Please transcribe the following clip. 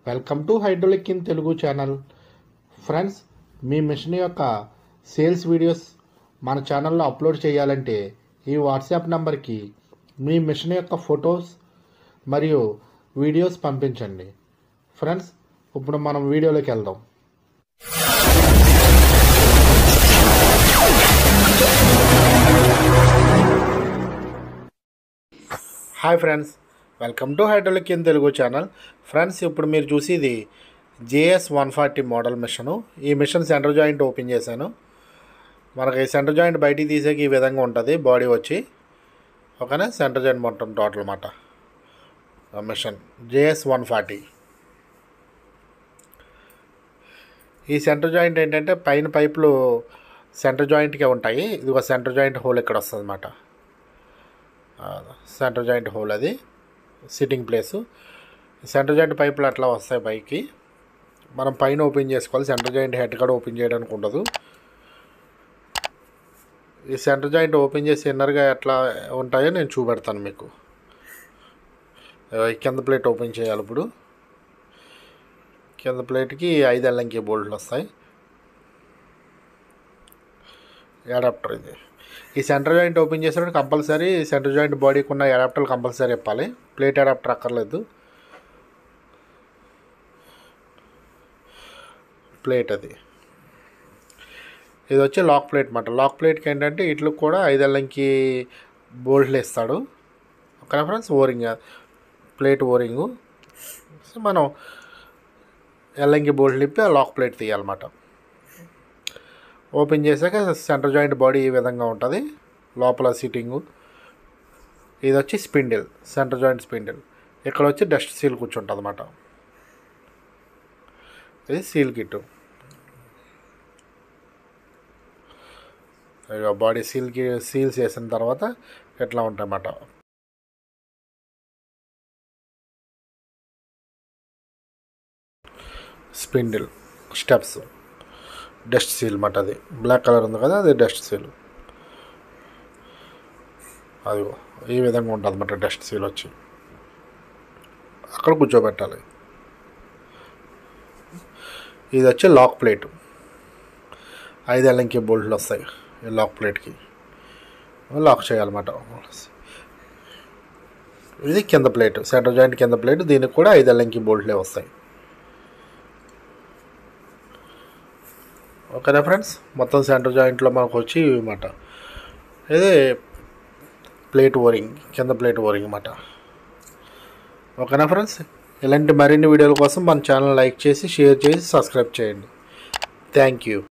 welcome to hydraulic in Telugu channel friends మీ machine యొక్క sales videos మన ఛానల్లో అప్లోడ్ చేయాలంటే ఈ వాట్సాప్ నంబర్కి మీ మిషన్ యొక్క ఫొటోస్ మరియు వీడియోస్ పంపించండి ఫ్రెండ్స్ ఇప్పుడు మనం వీడియోలోకి వెళ్దాం hi friends welcome to hydraulic in Telugu channel friends ఇప్పుడు మీరు చూసేది JS one forty model machine ఈ మిషన్ సెంటర్ జాయింట్ ఓపెన్ చేశాను మనకి సెంటర్ జాయింట్ బయటికి తీసేకి ఈ విధంగా ఉంటుంది బాడీ వచ్చి ఓకేనా సెంటర్ జాయింట్ మొత్తం టోటల్ అన్నమాట మిషన్ జేఎస్ వన్ ఫార్టీ ఈ సెంటర్ జాయింట్ ఏంటంటే పైన పైపులు సెంటర్ జాయింట్కే ఉంటాయి ఇది ఒక సెంటర్ జాయింట్ హోల్ ఇక్కడ వస్తుంది అన్నమాట సెంటర్ జాయింట్ హోల్ అది సిట్టింగ్ ప్లేసు సెంటర్ జాయింట్ పైపులు అట్లా వస్తాయి పైకి మనం పైన ఓపెన్ చేసుకోవాలి సెంటర్ జాయింట్ హెడ్ కూడా ఓపెన్ చేయడానికి ఉండదు ఈ సెంటర్ జాయింట్ ఓపెన్ చేసి ఇన్నర్గా ఎట్లా ఉంటాయో నేను చూపెడతాను మీకు ఈ కింద ప్లేట్ ఓపెన్ చేయాలి ఇప్పుడు కింద ప్లేట్కి ఐదు ఎల్లంకి బోల్ట్లు వస్తాయి అడాప్టర్ ఇది ఈ సెంటర్ జాయింట్ ఓపెన్ చేసినప్పుడు కంపల్సరీ సెంటర్ జాయింట్ బాడీకి ఉన్న అడాప్టర్లు కంపల్సరీ ఇప్పాలి ప్లేట్ అడాప్టర్ అక్కర్లేదు ప్లేట్ అది ఇది వచ్చి లాక్ ప్లేట్ మాట లాక్ ప్లేట్కి ఏంటంటే ఇట్లు కూడా ఐదెల్లంకి బోల్ట్లు ఇస్తాడు ఓకేనా friends O ring plate O ring so మనం ఎల్లంకి బోల్ట్లు ఇప్పి ఆ లాక్ ప్లేట్ తీయాలన్నమాట ఓపెన్ చేశాక సెంటర్ జాయింట్ బాడీ ఈ విధంగా ఉంటుంది లోపల సిట్టింగు ఇది వచ్చి స్పిండిల్ సెంటర్ జాయింట్ స్పిండిల్ ఇక్కడ వచ్చి డస్ట్ సీల్ కూర్చుంటుంది అన్నమాట ఇది సీల్ కిట్ ఇక బాడీ సీల్కి సీల్స్ వేసిన తర్వాత ఎట్లా ఉంటాయన్నమాట స్పిండిల్ స్టెప్స్ డస్ట్ సీల్ మాట అది బ్లాక్ కలర్ ఉంది కదా అది డస్ట్ సీల్ అది ఈ విధంగా ఉంటుంది అన్నమాట డస్ట్ సీల్ వచ్చి అక్కడ కూర్చోబెట్టాలి ఇది వచ్చి లాక్ ప్లేట్ ఐదు ఎల్లంకి బోల్ట్లు వస్తాయి ఈ లాక్ ప్లేట్కి లాక్ చేయాలన్నమాట ఇది కింద ప్లేట్ సెంటర్ జాయింట్ కింద ప్లేట్ దీనికి కూడా ఐదు ఎల్లంకి బోల్ట్లే వస్తాయి ఓకేనా ఫ్రెండ్స్ మొత్తం సెంటర్ జాయింట్లో మనకు వచ్చి అన్నమాట ఇది ప్లేట్ ఓరింగ్ కింద ప్లేట్ ఓరింగ్ అన్నమాట ఓకేనా ఫ్రెండ్స్ ఇలాంటి మరిన్ని వీడియోల కోసం మన ఛానల్ లైక్ చేసి షేర్ చేసి సబ్స్క్రైబ్ చేయండి థ్యాంక్ యూ